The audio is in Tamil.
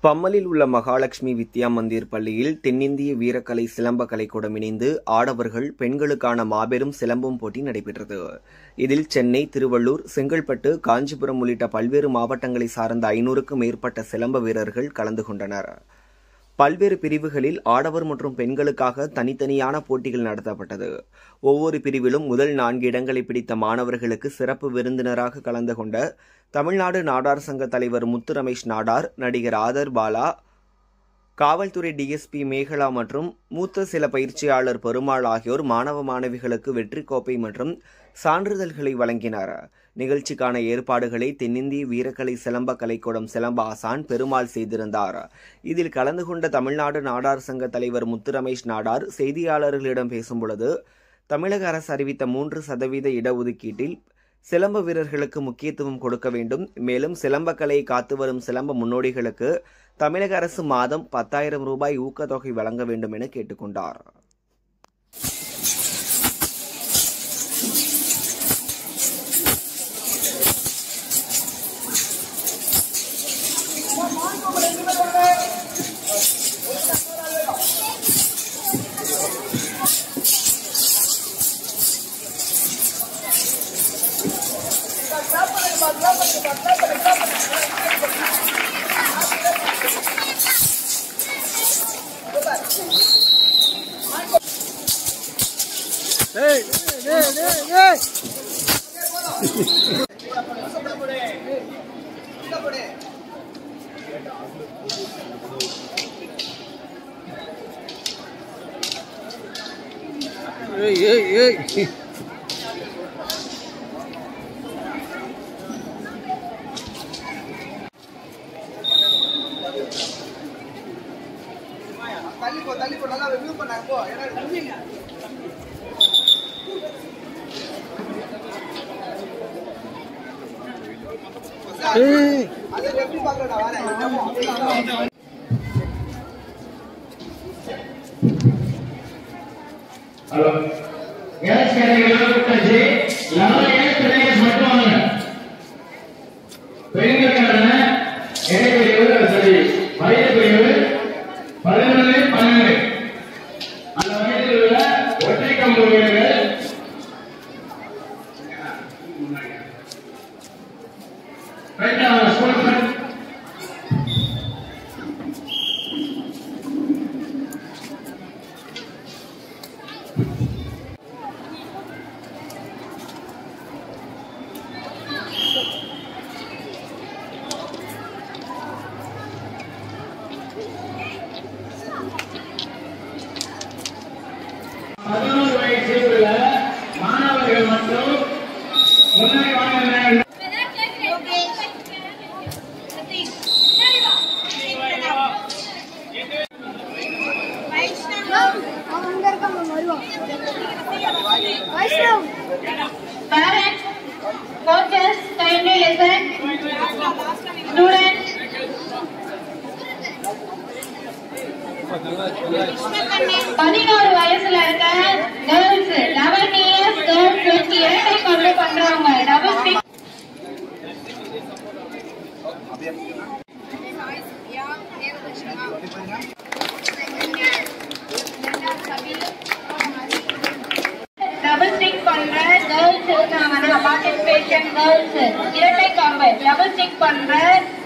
பம்மலில் உள்ள மகாலட்சுமி வித்யா மந்திர் பள்ளியில் தென்னிந்திய வீரக்கலை சிலம்ப கலைக்கூடம் இணைந்து ஆடவர்கள் பெண்களுக்கான மாபெரும் சிலம்பம் போட்டி நடைபெற்றது இதில் சென்னை திருவள்ளூர் செங்கல்பட்டு காஞ்சிபுரம் உள்ளிட்ட பல்வேறு மாவட்டங்களை சார்ந்த ஐநூறுக்கும் மேற்பட்ட சிலம்ப வீரர்கள் கலந்து கொண்டனர் பல்வேறு பிரிவுகளில் ஆடவர் மற்றும் பெண்களுக்காக தனித்தனியான போட்டிகள் நடத்தப்பட்டது ஒவ்வொரு பிரிவிலும் முதல் நான்கு இடங்களை பிடித்த மாணவர்களுக்கு சிறப்பு விருந்தினராக கலந்து கொண்ட தமிழ்நாடு நாடார் சங்க தலைவர் முத்து ரமேஷ் நாடார் நடிகர் ஆதர் பாலா காவல்துறை டிஎஸ்பி மேகலா மற்றும் மூத்த சில பயிற்சியாளர் பெருமாள் ஆகியோர் மாணவ மாணவிகளுக்கு வெற்றி கோப்பை மற்றும் சான்றிதழ்களை வழங்கினார் நிகழ்ச்சிக்கான ஏற்பாடுகளை தென்னிந்திய வீரக்கலை சிலம்ப கலைக்கூடம் சிலம்ப ஆசான் பெருமாள் செய்திருந்தார் இதில் கலந்து கொண்ட தமிழ்நாடு நாடார் சங்க தலைவர் முத்து ரமேஷ் நாடார் செய்தியாளர்களிடம் பேசும்பொழுது தமிழக அரசு அறிவித்த மூன்று சதவீத இடஒதுக்கீட்டில் சிலம்ப வீரர்களுக்கு முக்கியத்துவம் கொடுக்க வேண்டும் மேலும் சிலம்ப கலையை காத்து வரும் சிலம்ப முன்னோடிகளுக்கு தமிழக அரசு மாதம் பத்தாயிரம் ரூபாய் ஊக்கத்தொகை வழங்க வேண்டும் என கேட்டுக்கொண்டார் ஏய் ஏய் ஏய் தள்ளிப்போ தள்ளிப்போ நல்லா ரிவ்யூ பண்ணாங்க போ ஏன்னா ரிவ்யூங்க ஏய் அதை எப்படி பார்க்கறடா வரேன் ஹலோ கேஸ் கேட்டகரியில் விட்டாச்சு லெவல் ஏழு கேட்டகரிஸ் மட்டும் வாங்க பெண்களுக்கான இடைப்பிரிவு சரி வயது பிரிவு பதினொன்று பன்னெண்டு அந்த வயதில் உள்ள ஒற்றை கம்பு வீரர்கள் ரைட் ஸ்கூல் ஃப்ரெண்ட் பதினோரு வயசு உள்ள மாணவர்கள் மட்டும் முன்னாடி வாங்க அவங்க இருக்காங்க வருவான் Vaishnaw Parents, coaches, kindly listen. Students. பதினோரு வயசுல இருக்க கேர்ள்ஸ் லெவன் இயர்ஸ் கேர்ள்ஸ் வச்சு இரட்டை கொண்டு பண்றவங்க டபுள் ஸ்டிக் டபுள் ஸ்டிக் பண்ற கேர்ள்ஸ் இருக்காங்கன்னா பார்ட்டிசிபேஷன் கேர்ள்ஸ் இரட்டை காம்பு டபுள் ஸ்டிக் பண்ற